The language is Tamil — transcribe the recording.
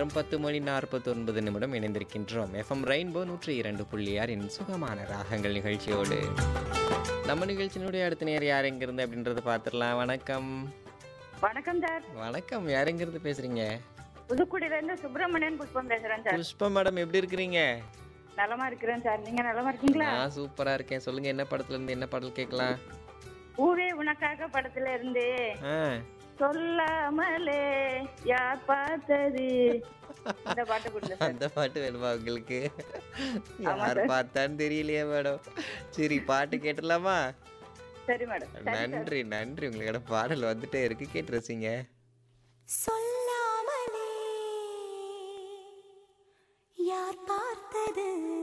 நேரம் பத்து மணி நாற்பத்தி ஒன்பது நிமிடம் இணைந்திருக்கின்றோம் எஃப்எம் ரெயின்போ நூற்றி இரண்டு புள்ளி ஆறின் சுகமான ராகங்கள் நிகழ்ச்சியோடு நம்ம நிகழ்ச்சியினுடைய அடுத்த நேரம் யார் எங்கிருந்து அப்படின்றத பார்த்துடலாம் வணக்கம் வணக்கம் சார் வணக்கம் யார் எங்கிருந்து பேசுறீங்க புதுக்குடியில இருந்து சுப்பிரமணியன் புஷ்பம் பேசுறேன் சார் புஷ்பா மேடம் எப்படி இருக்கிறீங்க நலமா இருக்கிறேன் சார் நீங்க நலமா இருக்கீங்களா நான் சூப்பரா இருக்கேன் சொல்லுங்க என்ன படத்துல இருந்து என்ன பாடல் கேட்கலாம் பூவே உனக்காக படத்துல இருந்து ஆ சொல்லாமலே யார் பார்த்தது இந்த பாட்டு கொடுங்க சார் அந்த பாட்டு வேணுமா உங்களுக்கு யார் பார்த்தான்னு தெரியலையே மேடம் சரி பாட்டு கேட்டுடலாமா சரி மேடம் நன்றி நன்றி உங்களோட பாடல் வந்துட்டே இருக்கு கேட்டு ரசிங்க சொல்லாமலே யார் பார்த்தது